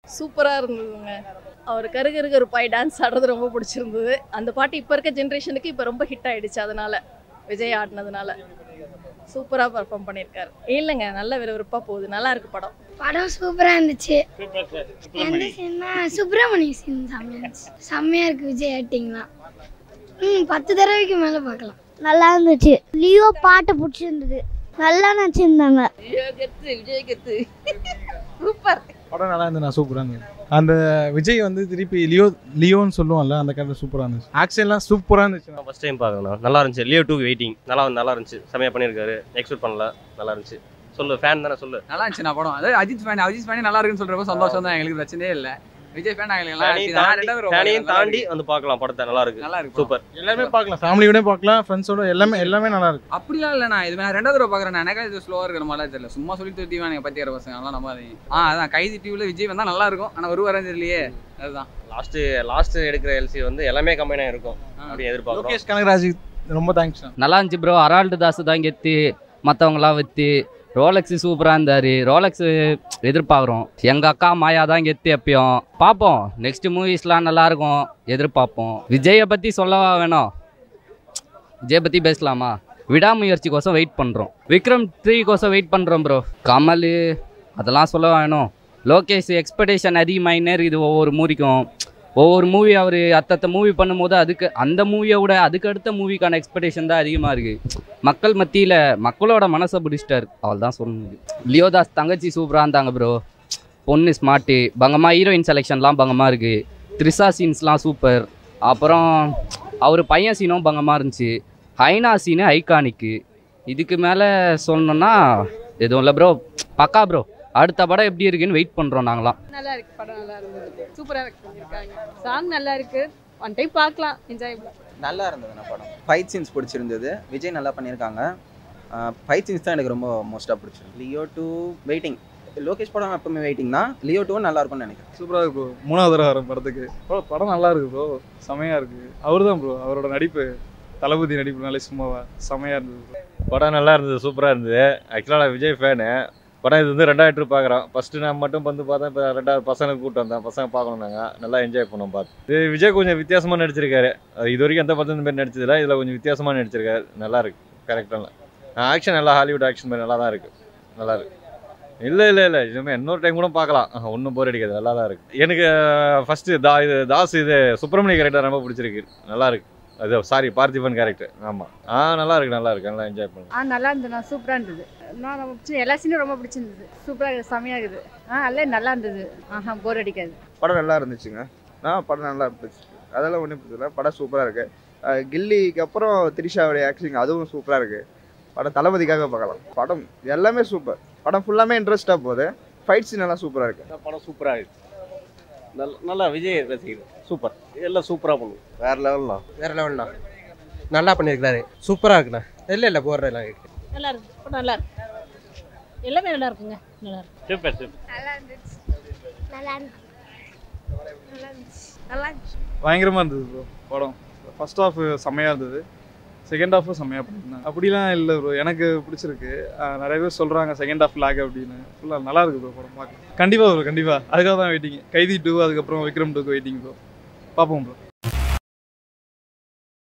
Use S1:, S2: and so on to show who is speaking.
S1: சூப்பராக இருந்ததுங்க அவர் கருகரு கருப்பாய் டான்ஸ் ஆடுறது ரொம்ப பிடிச்சிருந்தது அந்த பாட்டு இப்போ இருக்க ஜென்ரேஷனுக்கு இப்போ ரொம்ப ஹிட் ஆயிடுச்சு அதனால விஜய் ஆடினதுனால சூப்பராக பர்ஃபார்ம் பண்ணியிருக்காரு இல்லைங்க நல்ல விறுவிறுப்பாக போகுது நல்லா இருக்கு படம்
S2: படம் சூப்பரா இருந்துச்சு எந்த சீன்னா சுப்பிரமணிய சீன் செம்மையா இருந்துச்சு செம்மையா இருக்கு விஜய் ஆக்டிங்லாம் ம் பத்து தடவைக்கு மேல பார்க்கலாம்
S3: நல்லா இருந்துச்சு லியோ பாட்டு பிடிச்சிருந்தது நல்லா நடிச்சிருந்தாங்க
S4: படம் நல்லா இருந்தது நான் சூப்பராக இருந்தது அந்த விஜய் வந்து திருப்பி லியோ லியோன்னு சொல்லுவான்ல அந்த கேரக்டர் சூப்பராக இருந்துச்சு ஆக்ஷன்லாம் சூப்பராக இருந்துச்சு
S5: ஃபர்ஸ்ட் டைம் பார்க்கணும் நல்லா இருந்துச்சு லியோ டூ வெயிட்டிங் நல்லா நல்லா இருந்துச்சு செமையாக பண்ணியிருக்காரு எக்ஸ்பெக்ட் பண்ணல நல்லா இருந்துச்சு சொல்லு ஃபேன் தானே சொல்லு
S6: நல்லா இருந்துச்சு நான் படம் அதாவது அஜித் ஃபேன் அஜித் ஃபேன் நல்லா இருக்குன்னு சொல்றப்ப சந்தோஷம் தான் எங்களுக்கு பிரச்சனையே இல்லை விஜய் ஃபேன் எங்களுக்கு எல்லாம்
S5: ஃபேனையும்
S6: happy தான்.
S5: தாண்டி
S6: ரெண்டாவது row
S5: ஃபேனையும்
S6: நல்லா
S5: தாண்டி
S6: இருக்கு.
S5: வந்து பார்க்கலாம் படத்தை நல்லா இருக்கு
S6: நல்லா இருக்கு
S5: சூப்பர்
S4: எல்லாமே பார்க்கலாம் ஃபேமிலியோட பார்க்கலாம் ஃப்ரெண்ட்ஸோட எல்லாமே எல்லாமே நல்லா இருக்கு
S6: அப்படிலாம் இல்லை நான் இது நான் ரெண்டாவது ரூபா பார்க்குறேன் எனக்கு இது ஸ்லோவாக இருக்கிற மாதிரிலாம் தெரியல சும்மா சொல்லி தூத்திவான் எனக்கு பத்தி பசங்க அதெல்லாம் நம்பாதீங்க ஆ அதான் கைதி டிவியில் விஜய் வந்தா நல்லா இருக்கும் ஆனால் ஒரு வாரம் தெரியலையே அதுதான்
S5: லாஸ்ட் லாஸ்ட் எடுக்கிற எல்சி வந்து எல்லாமே கம்பைனாக இருக்கும் அப்படின்னு எதிர்பார்க்குறோம்
S4: லோகேஷ் கனகராஜ் ரொம்ப தேங்க்ஸ்
S7: நல்லா இருந்துச்சு ப்ரோ அரால்டு தாஸ் தான் கெத்து மற்றவங்களாம் வித்து ரோலக்ஸு சூப்பராக இருந்தார் ரோலக்ஸு எதிர்பார்க்குறோம் எங்கள் அக்கா மாயா தான் கெத்து எப்பயும் பார்ப்போம் நெக்ஸ்ட் மூவிஸ்லாம் நல்லாயிருக்கும் எதிர்பார்ப்போம் விஜயை பற்றி சொல்லவா வேணும் விஜய் பற்றி பேசலாமா விடாமுயற்சிக்கோசம் வெயிட் பண்ணுறோம் விக்ரம் த்ரீக்கோசம் வெயிட் பண்ணுறோம் ப்ரோ கமல் அதெல்லாம் சொல்ல வேணும் லோகேஷ் எக்ஸ்பெக்டேஷன் அதிகமாகினே இருக்குது ஒவ்வொரு மூவிக்கும் ஒவ்வொரு மூவி அவர் அத்தத்த மூவி பண்ணும்போது அதுக்கு அந்த மூவியை விட அதுக்கு அடுத்த மூவிக்கான எக்ஸ்பெக்டேஷன் தான் அதிகமாக இருக்குது மக்கள் மத்தியில் மக்களோட மனசை பிடிச்சிட்டாரு அவள் தான் சொல்ல முடியும் லியோதாஸ் தங்கச்சி சூப்பராக இருந்தாங்க ப்ரோ பொண்ணு ஸ்மார்ட்டு பங்கமாக ஹீரோயின் செலெக்ஷன்லாம் பங்கமாக இருக்குது த்ரிஷா சீன்ஸ்லாம் சூப்பர் அப்புறம் அவர் பையன் சீனும் பங்கமாக இருந்துச்சு ஹைனா சீனு ஐகானிக்கு இதுக்கு மேலே சொல்லணுன்னா எதுவும் இல்லை ப்ரோ பக்கா ப்ரோ அடுத்த படம் எப்படி இருக்குன்னு வெயிட் பண்ணுறோம் நாங்களாம்
S8: நல்லா இருக்கு படம் நல்லா இருந்தது சூப்பரா இருக்கு பண்ணிருக்காங்க சாங் நல்லா இருக்கு ஒன் டைம் பார்க்கலாம் என்ஜாய்
S9: நல்லா இருந்ததுண்ணா படம் ஃபைட் சீன்ஸ் பிடிச்சிருந்தது விஜய் நல்லா பண்ணியிருக்காங்க ஃபைட் சீன்ஸ் தான் எனக்கு ரொம்ப மோஸ்ட்டாக பிடிச்சிருக்கு லியோ டூ வெயிட்டிங் லோகேஷ் படம் எப்பவுமே வெயிட்டிங் தான் லியோ டூ நல்லா இருக்கும்னு நினைக்கிறேன்
S4: சூப்பராக இருக்கு ப்ரோ மூணாவது தடவை வரும் படத்துக்கு ப்ரோ படம் நல்லா இருக்கு ப்ரோ செமையாக இருக்கு அவர் தான் ப்ரோ அவரோட நடிப்பு தளபதி நடிப்புனாலே சும்மாவா செமையாக இருந்தது bro.
S10: படம் நல்லா இருந்தது சூப்பராக இருந்தது ஆக்சுவலாக நான் விஜய் ஃபேனு படம் இது வந்து ரெண்டாயிரத்து பார்க்குறோம் ஃபஸ்ட்டு நான் மட்டும் வந்து பார்த்தேன் இப்போ ரெண்டாவது பசங்களுக்கு கூப்பிட்டு வந்தேன் பசங்க பார்க்கணும் நாங்கள் நல்லா என்ஜாய் பண்ணோம் பார்த்து இது விஜய் கொஞ்சம் வித்தியாசமாக நடிச்சிருக்காரு அது இது வரைக்கும் எந்த படத்துல இந்த மாதிரி நடிச்சதில்ல இதில் கொஞ்சம் வித்தியாசமாக நடிச்சிருக்காரு நல்லா இருக்கு கரெக்டான ஆக்ஷன் நல்லா ஹாலிவுட் ஆக்ஷன் மாதிரி நல்லா தான் இருக்கு நல்லா இருக்கு இல்லை இல்லை இல்லை இதுவுமே இன்னொரு டைம் கூட பார்க்கலாம் ஒன்றும் போர் அடிக்காது நல்லா தான் இருக்கு எனக்கு ஃபஸ்ட்டு தா இது தாஸ் இது சுப்பிரமணிய கேரக்டர் ரொம்ப பிடிச்சிருக்கு நல்லா இருக்கு அது சாரி பார்த்திபன் கேரக்டர் ஆமாம் ஆ நல்லா இருக்கு நல்லா இருக்கு நல்லா என்ஜாய் பண்ணலாம்
S8: ஆ நல்லா இருந்தது சூப்பரா இருந்தது நான் ரொம்ப பிடிச்சி எல்லா சீனும் ரொம்ப பிடிச்சிருந்தது சூப்பரா இருக்குது செமையா இருக்குது ஆ நல்லா நல்லா இருந்தது ஆஹா போர் அடிக்காது
S11: படம் நல்லா இருந்துச்சுங்க ஆ படம் நல்லா இருந்துச்சு அதெல்லாம் ஒன்றும் பிரச்சனை படம் சூப்பராக இருக்கு அஹ் கில்லிக்கு அப்புறம் த்ரிஷாவுடைய ஆக்டிங் அதுவும் சூப்பராக இருக்கு படம் தளபதிக்காக பார்க்கலாம் படம் எல்லாமே சூப்பர் படம் ஃபுல்லாமே இன்ட்ரெஸ்ட்டாக போகுது ஃபைட் சீன் எல்லாம் சூப்பராக இருக்கு
S5: படம் சூப்பராக இருக்கு நல்ல நல்லா விஜய் ரசிகர் சூப்பர் எல்லாம் சூப்பராக பண்ணும்
S11: வேற லெவல்னா
S9: வேற லெவல்ண்ணா நல்லா பண்ணியிருக்காரு சூப்பராக இருக்குண்ணா இல்லை இல்லை போடுற எல்லாம்
S1: நல்லா இருக்கு படம் நல்லா இருக்கு எல்லாமே நல்லா இருக்குங்க நல்லா இருக்கு
S5: சூப்பர் சூப்பர்
S2: நல்லா இருந்துச்சு நல்லா இருந்துச்சு நல்லா இருந்துச்சு நல்லா இருந்துச்சு
S4: பயங்கரமாக இருந்தது ப்ரோ படம் ஃபர்ஸ்ட் ஹாஃப் செம்மையாக இருந்தது செகண்ட் ஹாஃபும் செம்மையாக பண்ணியிருந்தாங்க அப்படிலாம் இல்லை ப்ரோ எனக்கு பிடிச்சிருக்கு ஆஹ் நிறைய பேர் சொல்கிறாங்க செகண்ட் ஹாஃப் லாக் அப்படின்னு ஃபுல்லாக நல்லா இருக்கு ப்ரோ படம் பார்க்க கண்டிப்பாக ப்ரோ கண்டிப்பாக அதுக்காக தான் வெயிட்டிங் கைதி டூ அதுக்கப்புறம் விக்ரம் டூக்கு வெயிட்டிங் ப்ரோ பார்ப்போம் ப்ரோ